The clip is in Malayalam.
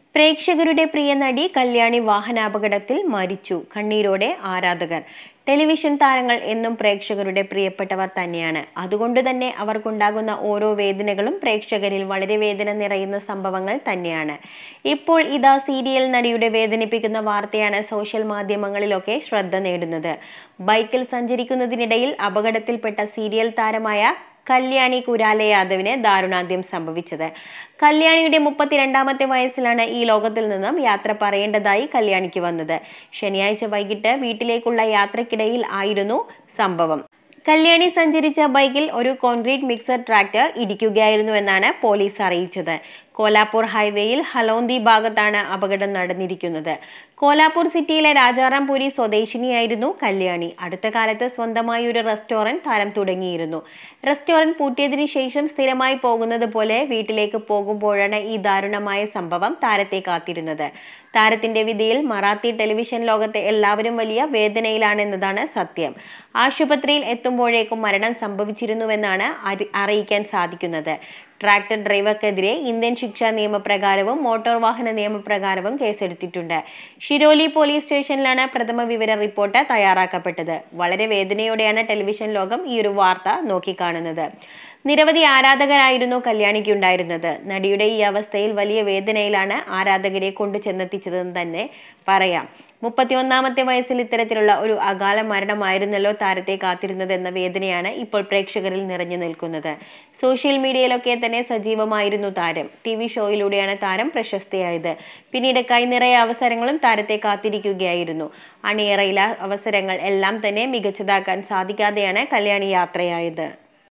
പ്രേക്ഷകരുടെ പ്രിയ നടി കല്യാണി വാഹനാപകടത്തിൽ മരിച്ചു കണ്ണീരോടെ ആരാധകർ ടെലിവിഷൻ താരങ്ങൾ എന്നും പ്രേക്ഷകരുടെ പ്രിയപ്പെട്ടവർ തന്നെയാണ് അതുകൊണ്ട് തന്നെ അവർക്കുണ്ടാകുന്ന ഓരോ വേദനകളും പ്രേക്ഷകരിൽ വളരെ വേദന നിറയുന്ന സംഭവങ്ങൾ തന്നെയാണ് ഇപ്പോൾ ഇതാ സീരിയൽ നടിയുടെ വേദനിപ്പിക്കുന്ന വാർത്തയാണ് സോഷ്യൽ മാധ്യമങ്ങളിലൊക്കെ ശ്രദ്ധ നേടുന്നത് ബൈക്കിൽ സഞ്ചരിക്കുന്നതിനിടയിൽ അപകടത്തിൽപ്പെട്ട സീരിയൽ താരമായ കല്യാണി കുരാലെ യാദവിന് ദാരുണാന്ത്യം സംഭവിച്ചത് കല്യാണിയുടെ മുപ്പത്തിരണ്ടാമത്തെ വയസ്സിലാണ് ഈ ലോകത്തിൽ നിന്നും യാത്ര പറയേണ്ടതായി കല്യാണിക്ക് വന്നത് ശനിയാഴ്ച വൈകിട്ട് വീട്ടിലേക്കുള്ള യാത്രക്കിടയിൽ ആയിരുന്നു സംഭവം കല്യാണി സഞ്ചരിച്ച ബൈക്കിൽ ഒരു കോൺക്രീറ്റ് മിക്സർ ട്രാക്ടർ ഇടിക്കുകയായിരുന്നുവെന്നാണ് പോലീസ് അറിയിച്ചത് കോലാപ്പൂർ ഹൈവേയിൽ ഹലോന്തി ഭാഗത്താണ് അപകടം നടന്നിരിക്കുന്നത് കോലാപ്പൂർ സിറ്റിയിലെ രാജാറാംപുരി സ്വദേശിനിയായിരുന്നു കല്യാണി അടുത്ത കാലത്ത് സ്വന്തമായി ഒരു റെസ്റ്റോറന്റ് താരം തുടങ്ങിയിരുന്നു റെസ്റ്റോറന്റ് പൂട്ടിയതിനു ശേഷം സ്ഥിരമായി പോകുന്നത് പോലെ വീട്ടിലേക്ക് പോകുമ്പോഴാണ് ഈ ദാരുണമായ സംഭവം താരത്തെ കാത്തിരുന്നത് താരത്തിന്റെ വിധിയിൽ മറാത്തി ടെലിവിഷൻ ലോകത്തെ എല്ലാവരും വലിയ വേദനയിലാണെന്നതാണ് സത്യം ആശുപത്രിയിൽ എത്തുമ്പോഴേക്കും മരണം സംഭവിച്ചിരുന്നുവെന്നാണ് അറി- അറിയിക്കാൻ സാധിക്കുന്നത് ട്രാക്ടർ ഡ്രൈവർക്കെതിരെ ഇന്ത്യൻ ശിക്ഷാ നിയമപ്രകാരവും മോട്ടോർ വാഹന നിയമപ്രകാരവും കേസെടുത്തിട്ടുണ്ട് ഷിരോലി പോലീസ് സ്റ്റേഷനിലാണ് പ്രഥമ വിവര റിപ്പോർട്ട് തയ്യാറാക്കപ്പെട്ടത് വളരെ വേദനയോടെയാണ് ടെലിവിഷൻ ലോകം ഈ ഒരു വാർത്ത നോക്കിക്കാണുന്നത് നിരവധി ആരാധകരായിരുന്നു കല്യാണിക്ക് ഉണ്ടായിരുന്നത് നടിയുടെ ഈ അവസ്ഥയിൽ വലിയ വേദനയിലാണ് ആരാധകരെ കൊണ്ടു ചെന്നെത്തിച്ചതെന്ന് തന്നെ പറയാം മുപ്പത്തിയൊന്നാമത്തെ വയസ്സിൽ ഇത്തരത്തിലുള്ള ഒരു അകാല മരണമായിരുന്നല്ലോ താരത്തെ കാത്തിരുന്നത് എന്ന വേദനയാണ് ഇപ്പോൾ പ്രേക്ഷകരിൽ നിറഞ്ഞു നിൽക്കുന്നത് സോഷ്യൽ മീഡിയയിലൊക്കെ തന്നെ സജീവമായിരുന്നു താരം ടി വി ഷോയിലൂടെയാണ് താരം പ്രശസ്തയായത് പിന്നീട് കൈനിറയ അവസരങ്ങളും താരത്തെ കാത്തിരിക്കുകയായിരുന്നു അണിയറയിലെ അവസരങ്ങൾ എല്ലാം തന്നെ മികച്ചതാക്കാൻ സാധിക്കാതെയാണ് കല്യാണി യാത്രയായത്